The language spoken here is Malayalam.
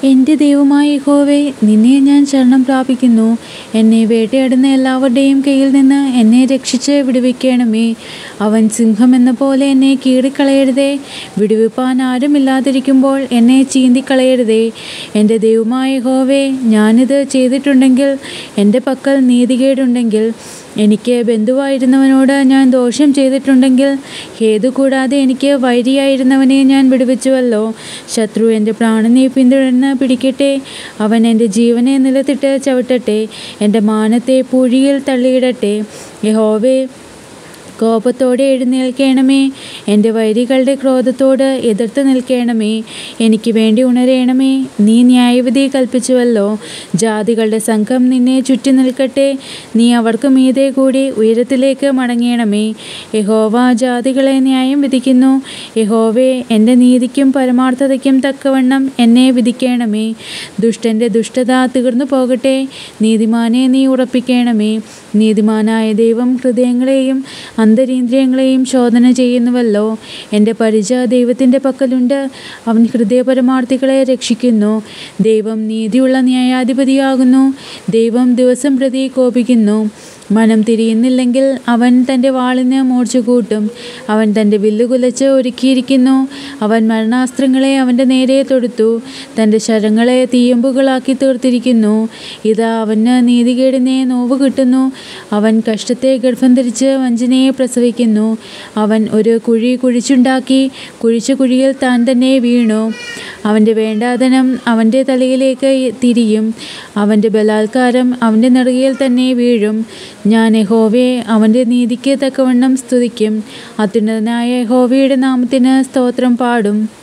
എൻ്റെ ദൈവമായ യഹോവേ നിന്നെ ഞാൻ ശരണം പ്രാപിക്കുന്നു എന്നെ വേട്ടയാടുന്ന എല്ലാവരുടെയും കയ്യിൽ നിന്ന് എന്നെ രക്ഷിച്ച് വിടുവിക്കണമേ അവൻ സിംഹം എന്ന പോലെ എന്നെ കീറിക്കളയരുതേ വിടുവിപ്പാൻ ആരുമില്ലാതിരിക്കുമ്പോൾ എന്നെ ചീന്തിക്കളയരുതേ എൻ്റെ ദൈവമായ യഹോവേ ഞാനിത് ചെയ്തിട്ടുണ്ടെങ്കിൽ എൻ്റെ പക്കൽ നീതികേടുണ്ടെങ്കിൽ എനിക്ക് ബന്ധുവായിരുന്നവനോട് ഞാൻ ദോഷം ചെയ്തിട്ടുണ്ടെങ്കിൽ ഹേതു കൂടാതെ എനിക്ക് വൈരിയായിരുന്നവനെ ഞാൻ വിടുവിച്ചുവല്ലോ ശത്രു എൻ്റെ പ്രാണനെ പിന്തുടർന്ന് പിടിക്കട്ടെ അവൻ എൻ്റെ ജീവനെ നിലത്തിട്ട് ചവിട്ടട്ടെ എൻ്റെ മാനത്തെ പൂഴിയിൽ തള്ളിയിടട്ടെ യഹോവേ കോപത്തോടെ എഴുന്നേൽക്കണമേ എൻ്റെ വൈരികളുടെ ക്രോധത്തോട് എതിർത്ത് നിൽക്കണമേ എനിക്ക് വേണ്ടി ഉണരേണമേ നീ ന്യായവിധി കൽപ്പിച്ചുവല്ലോ ജാതികളുടെ സംഘം നിന്നെ ചുറ്റി നിൽക്കട്ടെ നീ അവർക്ക് മീതെ കൂടി ഉയരത്തിലേക്ക് മടങ്ങണമേ യഹോവ ജാതികളെ ന്യായം വിധിക്കുന്നു യഹോവേ എൻ്റെ നീതിക്കും പരമാർത്ഥതയ്ക്കും തക്കവണ്ണം എന്നെ വിധിക്കണമേ ദുഷ്ടൻ്റെ ദുഷ്ടത തീർന്നു പോകട്ടെ നീതിമാനെ നീ ഉറപ്പിക്കണമേ നീതിമാനായ ദൈവം ഹൃദയങ്ങളെയും അന്തരീന്ദ്രിയങ്ങളെയും ശോധന ചെയ്യുന്നുവല്ലോ എൻ്റെ പരിച ദൈവത്തിൻ്റെ പക്കലുണ്ട് അവൻ ഹൃദയപരമാർത്ഥികളെ രക്ഷിക്കുന്നു ദൈവം നീതിയുള്ള ന്യായാധിപതിയാകുന്നു ദൈവം ദിവസം പ്രതി കോപിക്കുന്നു മനം തിരിയുന്നില്ലെങ്കിൽ അവൻ തൻ്റെ വാളിന് മൂർച്ച കൂട്ടും അവൻ തൻ്റെ വില്ല് കുലച്ച് ഒരുക്കിയിരിക്കുന്നു അവൻ മരണാസ്ത്രങ്ങളെ അവൻ്റെ നേരെ തൊടുത്തു തൻ്റെ ശരങ്ങളെ തീയമ്പുകളാക്കി തീർത്തിരിക്കുന്നു ഇതാ അവന് നീതികേടിനെ നോവ് കിട്ടുന്നു അവൻ കഷ്ടത്തെ ഗർഭം ധരിച്ച് വഞ്ചനയെ പ്രസവിക്കുന്നു അവൻ ഒരു കുഴി കുഴിച്ചുണ്ടാക്കി കുഴിച്ച കുഴിയിൽ താൻ തന്നെ വീണു അവൻ്റെ വേണ്ടാതനം അവൻ്റെ തലയിലേക്ക് തിരിയും അവൻ്റെ ബലാത്കാരം അവൻ്റെ നെറുകയിൽ തന്നെ വീഴും ഞാൻ യഹോവയെ അവൻ്റെ നീതിക്ക് തക്കവണ്ണം സ്തുതിക്കും അത്യുന്നതനായ യഹോവയുടെ നാമത്തിന് സ്തോത്രം പാടും